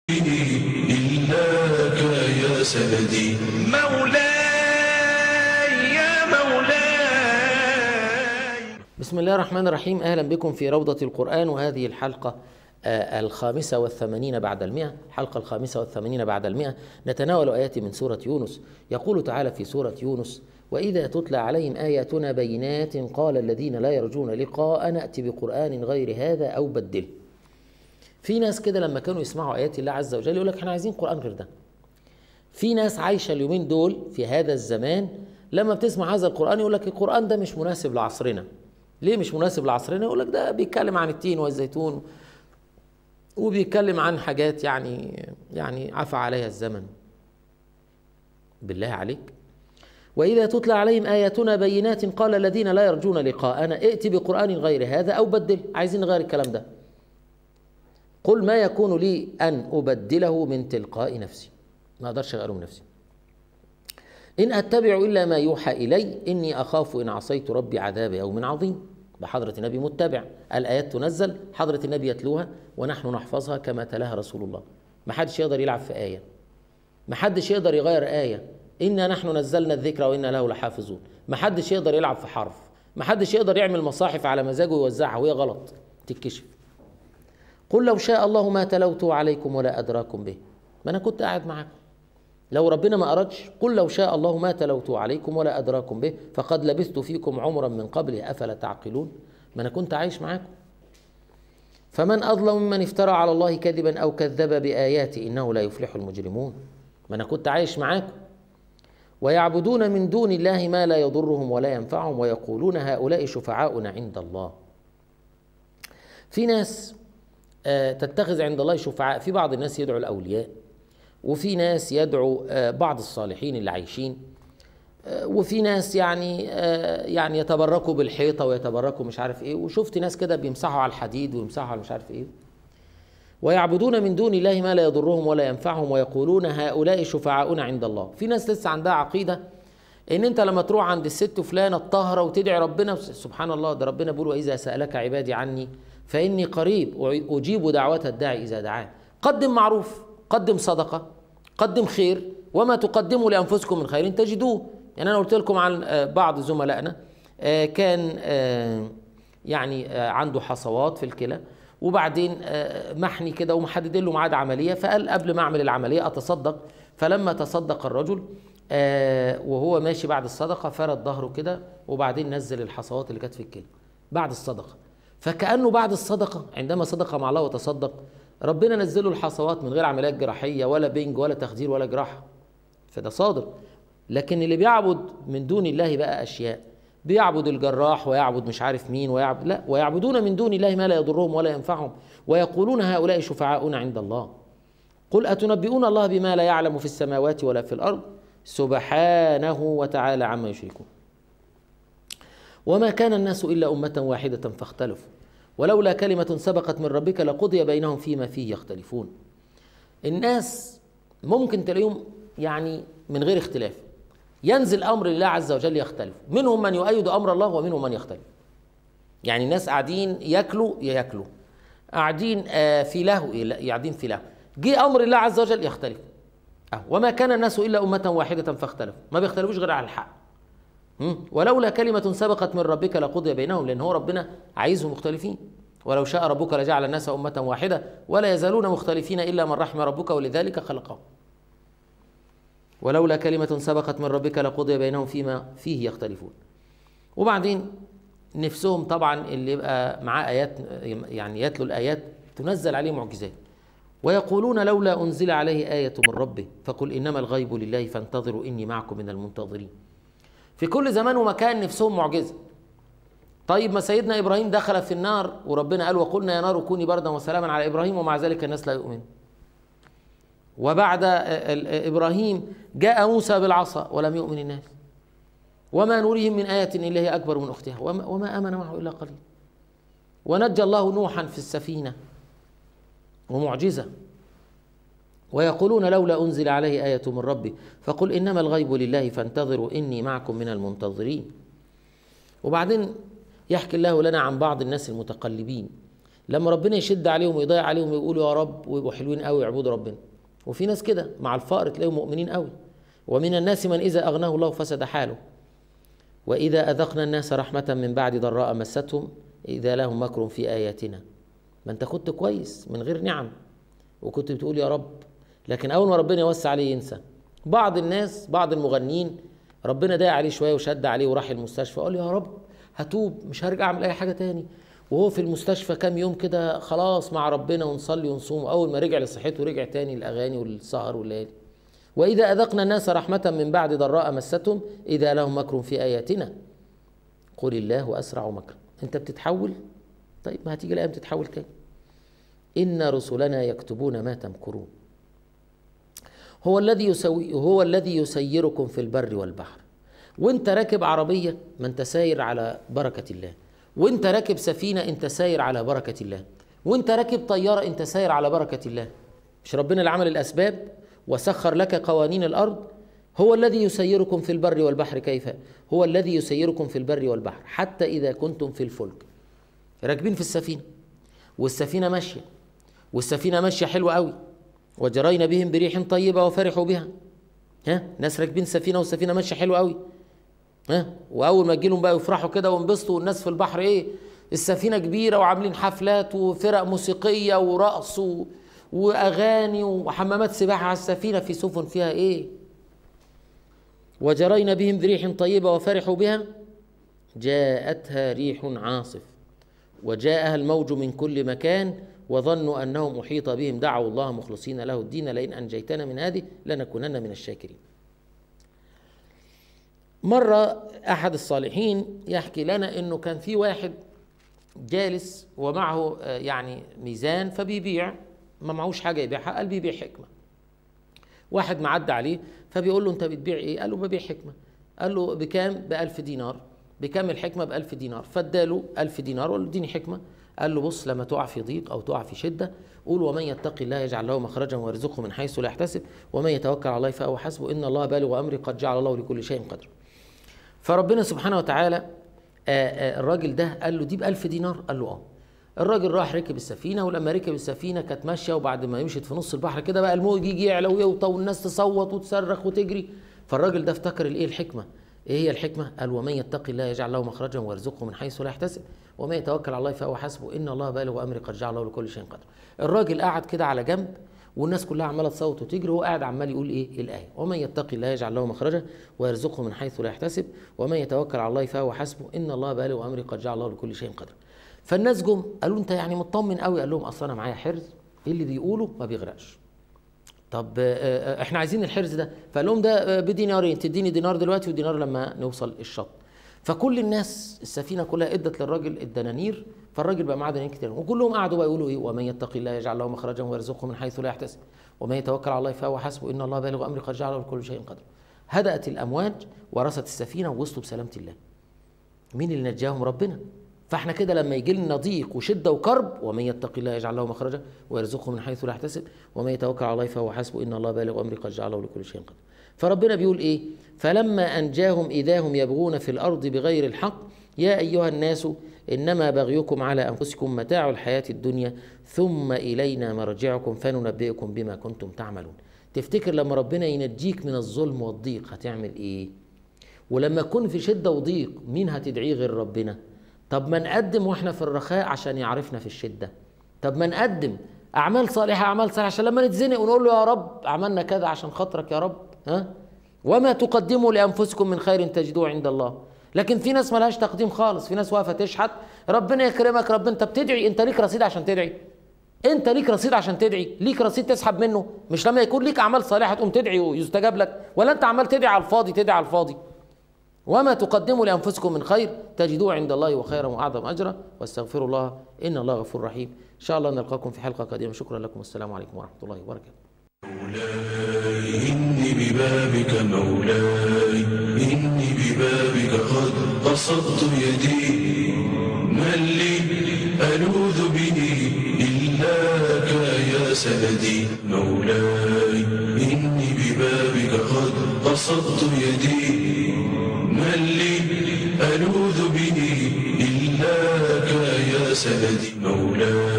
إلاك يا سندي مولاي يا مولاي بسم الله الرحمن الرحيم أهلا بكم في روضة القرآن وهذه الحلقة آه، الخامسة والثمانين بعد المئة الحلقة الخامسة والثمانين بعد المئة نتناول آيات من سورة يونس يقول تعالى في سورة يونس وإذا تتلى عليهم آياتنا بينات قال الذين لا يرجون لقاء نأتي بقرآن غير هذا أو بدله في ناس كده لما كانوا يسمعوا آيات الله عز وجل يقول لك احنا عايزين قرآن غير ده في ناس عايشة اليومين دول في هذا الزمان لما بتسمع هذا القرآن يقول لك القرآن ده مش مناسب لعصرنا ليه مش مناسب لعصرنا يقول لك ده بيتكلم عن التين والزيتون وبيتكلم عن حاجات يعني يعني عفى عليها الزمن بالله عليك وإذا تتلى عليهم آياتنا بينات قال الذين لا يرجون لقاءنا ائت بقرآن غير هذا أو بدل عايزين نغير الكلام ده قل ما يكون لي أن أبدله من تلقاء نفسي ما أقدرش أغيره من نفسي إن أتبع إلا ما يوحى إلي إني أخاف إن عصيت ربي عذاب يوم عظيم بحضرة النبي متبع الآيات تنزل حضرة النبي يتلوها ونحن نحفظها كما تلاها رسول الله ما حدش يقدر يلعب في آية ما حدش يقدر يغير آية إنا نحن نزلنا الذكر وإنا له لحافظون ما حدش يقدر يلعب في حرف ما حدش يقدر يعمل مصاحف على مزاجه ويوزعها وهي غلط تتكشف قل لو شاء الله ما تلوته عليكم ولا أدراكم به ما أنا كنت قاعد معاكم لو ربنا ما أردش قل لو شاء الله ما تلوته عليكم ولا أدراكم به فقد لبثت فيكم عمرا من قبله أفلا تعقلون ما أنا كنت عايش معاكم فمن أظلم ممن افترى على الله كذبا أو كذب بآياته إنه لا يفلح المجرمون ما أنا كنت عايش معاكم ويعبدون من دون الله ما لا يضرهم ولا ينفعهم ويقولون هؤلاء شفعاؤنا عند الله في ناس آه، تتخذ عند الله شفعاء في بعض الناس يدعو الأولياء وفي ناس يدعو آه، بعض الصالحين اللي عايشين آه، وفي ناس يعني آه، يعني يتبركوا بالحيطة ويتبركوا مش عارف ايه وشفت ناس كده بيمسحوا على الحديد ويمسحوا على مش عارف ايه ويعبدون من دون الله ما لا يضرهم ولا ينفعهم ويقولون هؤلاء شفعاؤنا عند الله في ناس لسه عندها عقيدة ان انت لما تروح عند الست فلانة الطاهرة وتدعي ربنا سبحان الله ده ربنا بيقول واذا سألك عبادي عني فإني قريب أجيب دعوة الداعي إذا دعان قدم معروف قدم صدقة قدم خير وما تقدموا لأنفسكم من خير تجدوه يعني أنا قلت لكم عن آه، بعض زملائنا آه، كان آه، يعني آه، عنده حصوات في الكلى وبعدين آه، محني كده ومحددين له ميعاد عملية فقال قبل ما أعمل العملية أتصدق فلما تصدق الرجل آه، وهو ماشي بعد الصدقة فرد ظهره كده وبعدين نزل الحصوات اللي كانت في الكلى بعد الصدقة فكأنه بعد الصدقة عندما صدق مع الله وتصدق ربنا نزله الحصوات من غير عمليات جراحية ولا بنج ولا تخدير ولا جراحة فده صادق لكن اللي بيعبد من دون الله بقى أشياء بيعبد الجراح ويعبد مش عارف مين ويعبد لا ويعبدون من دون الله ما لا يضرهم ولا ينفعهم ويقولون هؤلاء شفعاؤنا عند الله قل أتنبئون الله بما لا يعلم في السماوات ولا في الأرض سبحانه وتعالى عما يشركون وما كان الناس إلا أمة واحدة فاختلفوا ولولا كلمة سبقت من ربك لقضي بينهم فيما فيه يختلفون الناس ممكن تلاقيهم يعني من غير اختلاف ينزل أمر الله عز وجل يختلف منهم من يؤيد أمر الله ومنهم من يختلف يعني الناس قاعدين ياكلوا ياكلوا قاعدين آه، في لهو قاعدين في لهو جه أمر الله عز وجل يختلف أه. وما كان الناس إلا أمة واحدة فاختلفوا ما بيختلفوش غير على الحق مم. ولولا كلمة سبقت من ربك لقضي بينهم لأن هو ربنا عايزهم مختلفين ولو شاء ربك لجعل الناس أمة واحدة ولا يزالون مختلفين إلا من رحم ربك ولذلك خلقهم ولولا كلمة سبقت من ربك لقضي بينهم فيما فيه يختلفون وبعدين نفسهم طبعا اللي يبقى معاه آيات يعني يتلو الآيات تنزل عليه معجزات ويقولون لولا أنزل عليه آية من ربه فقل إنما الغيب لله فانتظروا إني معكم من المنتظرين في كل زمان ومكان نفسهم معجزه طيب ما سيدنا ابراهيم دخل في النار وربنا قال وقلنا يا نار كوني بردا وسلاما على ابراهيم ومع ذلك الناس لا يؤمنون وبعد ابراهيم جاء موسى بالعصا ولم يؤمن الناس وما نريهم من آية إلا هي أكبر من أختها وما, وما آمن معه إلا قليل ونجى الله نوحا في السفينة ومعجزة ويقولون لولا أنزل عليه آية من ربي فقل إنما الغيب لله فانتظروا إني معكم من المنتظرين وبعدين يحكي الله لنا عن بعض الناس المتقلبين لما ربنا يشد عليهم ويضيع عليهم ويقولوا يا رب ويبقوا حلوين قوي يعبدوا ربنا وفي ناس كده مع الفقر تلاقيهم مؤمنين قوي ومن الناس من اذا اغناه الله فسد حاله واذا اذقنا الناس رحمه من بعد ضراء مستهم اذا لهم مكر في اياتنا ما انت كنت كويس من غير نعم وكنت بتقول يا رب لكن اول ما ربنا يوسع عليه ينسى بعض الناس بعض المغنيين ربنا ضايق عليه شويه وشد عليه وراح المستشفى قال يا رب هتوب مش هرجع اعمل اي حاجه تاني وهو في المستشفى كام يوم كده خلاص مع ربنا ونصلي ونصوم اول ما رجع لصحته رجع تاني الاغاني والسهر والليالي واذا اذقنا الناس رحمه من بعد ضراء مستهم اذا لهم مكر في اياتنا قل الله اسرع مكرا انت بتتحول طيب ما هتيجي الايام تتحول تاني ان رسلنا يكتبون ما تمكرون هو الذي يسوي هو الذي يسيركم في البر والبحر وانت راكب عربيه ما انت ساير على بركه الله وانت راكب سفينه انت ساير على بركه الله وانت راكب طياره انت ساير على بركه الله مش ربنا اللي عمل الاسباب وسخر لك قوانين الارض هو الذي يسيركم في البر والبحر كيف هو الذي يسيركم في البر والبحر حتى اذا كنتم في الفلك راكبين في السفينه والسفينه ماشيه والسفينه ماشيه حلوه قوي وجرينا بهم بريح طيبه وفرحوا بها ها ناس راكبين سفينه والسفينه ماشيه حلوه قوي ها واول ما تجي لهم بقى يفرحوا كده وينبسطوا والناس في البحر ايه السفينه كبيره وعاملين حفلات وفرق موسيقيه ورقص و... واغاني وحمامات سباحه على السفينه في سفن فيها ايه وجرينا بهم بريح طيبه وفرحوا بها جاءتها ريح عاصف وجاءها الموج من كل مكان وظنوا انهم احيط بهم دعوا الله مخلصين له الدين لئن انجيتنا من هذه لنكونن من الشاكرين مرة أحد الصالحين يحكي لنا إنه كان في واحد جالس ومعه آه، يعني ميزان فبيبيع ما معهوش حاجة يبيعها قال بيبيع حكمة واحد معدى عليه فبيقول له أنت بتبيع إيه؟ قال له ببيع حكمة قال له بكام؟ بألف دينار بكام الحكمة بألف دينار فاداله ألف دينار وقال له اديني حكمة قال له بص لما تقع في ضيق أو تقع في شدة قول ومن يتقي الله يجعل له مخرجا ويرزقه من حيث لا يحتسب ومن يتوكل على الله فهو حسبه إن الله بالغ أمره قد جعل الله لكل شيء قدرا فربنا سبحانه وتعالى آه، آه، الراجل ده قال له دي بألف دينار قال له اه الراجل راح ركب السفينة ولما ركب السفينة كانت ماشية وبعد ما يمشت في نص البحر كده بقى الموج يجي يعلى ويوطى والناس تصوت وتصرخ وتجري فالراجل ده افتكر الايه الحكمة ايه هي الحكمة قال ومن يتقي الله يجعل له مخرجا ويرزقه من حيث لا يحتسب ومن يتوكل على الله فهو حسبه ان الله بالغ امره قد جعل له لكل شيء قدر الراجل قعد كده على جنب والناس كلها عماله تصوت وتجري وهو قاعد عمال يقول ايه الايه ومن يتقي الله يجعل له مخرجا ويرزقه من حيث لا يحتسب ومن يتوكل على الله فهو حسبه ان الله بالغ امره قد جعل الله لكل شيء قدر فالناس جم قالوا انت يعني مطمن قوي قال لهم اصل انا معايا حرز اللي بيقوله ما بيغرقش طب آه، آه، احنا عايزين الحرز ده فقال لهم ده آه، بدينارين تديني دينار دلوقتي ودينار لما نوصل الشط فكل الناس السفينه كلها ادت للراجل الدنانير فالراجل بقى معاه دنانير كتير وكلهم قعدوا بقى يقولوا ايه ومن يتقي الله يجعل له مخرجا ويرزقه من حيث لا يحتسب ومن يتوكل على الله فهو حسبه ان الله بالغ امره قد جعل له لكل شيء قدر هدأت الامواج ورست السفينه ووصلوا بسلامه الله مين اللي نجاهم ربنا فاحنا كده لما يجي لنا ضيق وشده وكرب ومن يتق الله يجعل له مخرجا ويرزقه من حيث لا يحتسب ومن يتوكل على الله فهو حسبه ان الله بالغ امره قد جعل له لكل شيء قدر فربنا بيقول ايه فلما انجاهم اذا هم يبغون في الارض بغير الحق يا ايها الناس انما بغيكم على انفسكم متاع الحياه الدنيا ثم الينا مرجعكم فننبئكم بما كنتم تعملون تفتكر لما ربنا ينجيك من الظلم والضيق هتعمل ايه ولما تكون في شده وضيق مين هتدعيه غير ربنا طب ما نقدم واحنا في الرخاء عشان يعرفنا في الشده طب ما نقدم اعمال صالحه اعمال صالحه عشان لما نتزنق ونقول له يا رب عملنا كذا عشان خاطرك يا رب ها وما تقدموا لانفسكم من خير تجدوه عند الله لكن في ناس ملهاش تقديم خالص في ناس واقفه تشحت ربنا يكرمك رب انت بتدعي انت ليك رصيد عشان تدعي انت ليك رصيد عشان تدعي ليك رصيد تسحب منه مش لما يكون ليك اعمال صالحه تقوم تدعي ويستجاب لك ولا انت عمال تدعي على الفاضي تدعي على الفاضي وما تقدموا لانفسكم من خير تجدوه عند الله وخيرا واعظم اجرا واستغفروا الله ان الله غفور رحيم ان شاء الله نلقاكم في حلقه قادمه شكرا لكم والسلام عليكم ورحمه الله وبركاته إني ببابك مولاي إني ببابك قد بسطت يدي من لي ألوذ به إلاك يا سندي مولاي إني ببابك قد بسطت يدي من لي ألوذ به إلاك يا سندي مولاي